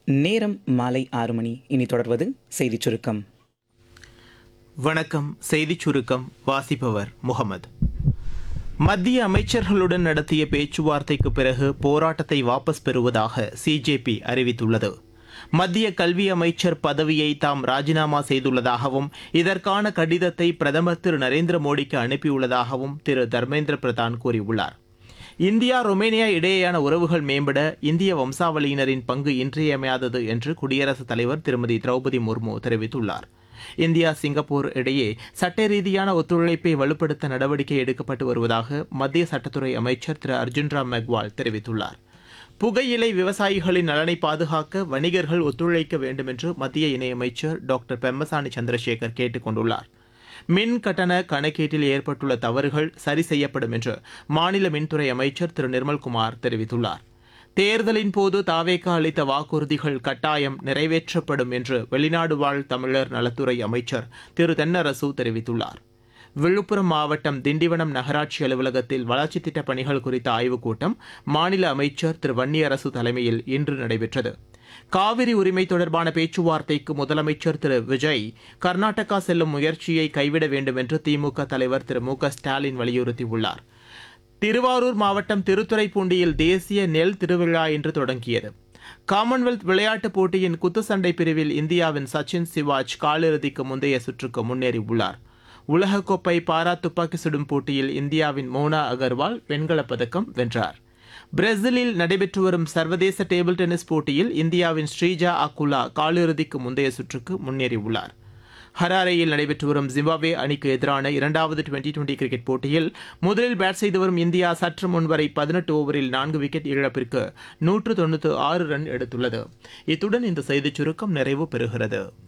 நேரம் மாலை ஆறு மணி இனி தொடர்வது செய்திச் சுருக்கம் வணக்கம் செய்திச் சுருக்கம் வாசிப்பவர் முகமது மத்திய அமைச்சர்களுடன் நடத்திய பேச்சுவார்த்தைக்கு பிறகு போராட்டத்தை வாபஸ் பெறுவதாக சிஜேபி அறிவித்துள்ளது மத்திய கல்வி அமைச்சர் பதவியை தாம் ராஜினாமா செய்துள்ளதாகவும் இதற்கான கடிதத்தை பிரதமர் திரு நரேந்திர மோடிக்கு அனுப்பியுள்ளதாகவும் திரு தர்மேந்திர பிரதான் கூறியுள்ளார் இந்தியா ரொமேனியா இடையேயான உறவுகள் மேம்பட இந்திய வம்சாவளியினரின் பங்கு இன்றியமையாதது என்று குடியரசுத் தலைவர் திருமதி திரௌபதி முர்மு தெரிவித்துள்ளார் இந்தியா சிங்கப்பூர் இடையே சட்ட ரீதியான ஒத்துழைப்பை வலுப்படுத்த நடவடிக்கை எடுக்கப்பட்டு வருவதாக மத்திய சட்டத்துறை அமைச்சர் திரு அர்ஜுன் ராம் மெக்வால் தெரிவித்துள்ளார் புகையிலை விவசாயிகளின் நலனை பாதுகாக்க வணிகர்கள் ஒத்துழைக்க வேண்டும் என்று மத்திய இணையமைச்சர் டாக்டர் பெம்மசானி சந்திரசேகர் கேட்டுக் கொண்டுள்ளார் மின் கட்டண கணக்கீட்டில் ஏற்பட்டுள்ள தவறுகள் சரி செய்யப்படும் என்று மாநில மின்துறை அமைச்சர் திரு நிர்மல்குமார் தெரிவித்துள்ளார் தேர்தலின் போது தாவேக்கா அளித்த வாக்குறுதிகள் கட்டாயம் நிறைவேற்றப்படும் என்று வெளிநாடு வாழ் தமிழர் நலத்துறை அமைச்சர் திரு தென்னரசு தெரிவித்துள்ளார் விழுப்புரம் மாவட்டம் திண்டிவனம் நகராட்சி அலுவலகத்தில் வளர்ச்சித் திட்டப் பணிகள் குறித்த ஆய்வுக் கூட்டம் மாநில அமைச்சர் திரு வன்னியரசு தலைமையில் இன்று நடைபெற்றது காவிரி உரிமை தொடர்பான பேச்சுவார்த்தைக்கு முதலமைச்சர் திரு விஜய் கர்நாடகா செல்லும் முயற்சியை கைவிட வேண்டும் என்று திமுக தலைவர் திரு மு க ஸ்டாலின் வலியுறுத்தியுள்ளார் திருவாரூர் மாவட்டம் திருத்துறைப்பூண்டியில் தேசிய நெல் திருவிழா இன்று தொடங்கியது காமன்வெல்த் விளையாட்டுப் போட்டியின் குத்துச்சண்டை பிரிவில் இந்தியாவின் சச்சின் சிவாஜ் காலிறுதிக்கு முந்தைய சுற்றுக்கு முன்னேறியுள்ளார் உலகக்கோப்பை பாரா துப்பாக்கி சுடும் போட்டியில் இந்தியாவின் மோனா அகர்வால் வெண்கலப் பதக்கம் வென்றார் பிரேசிலில் நடைபெற்று வரும் சர்வதேச டேபிள் டென்னிஸ் போட்டியில் இந்தியாவின் ஸ்ரீஜா அக்குலா காலிறுதிக்கு முந்தைய சுற்றுக்கு முன்னேறியுள்ளார் ஹராரேயில் நடைபெற்று வரும் ஜிம்பாப்வே அணிக்கு எதிரான இரண்டாவது டுவெண்டி டுவெண்டி கிரிக்கெட் போட்டியில் முதலில் பேட் செய்து வரும் இந்தியா சற்று முன்வரை பதினெட்டு ஓவரில் நான்கு விக்கெட் இழப்பிற்கு நூற்று தொண்ணூற்று ஆறு ரன் எடுத்துள்ளது இத்துடன் இந்த செய்திச் சுருக்கம் நிறைவு பெறுகிறது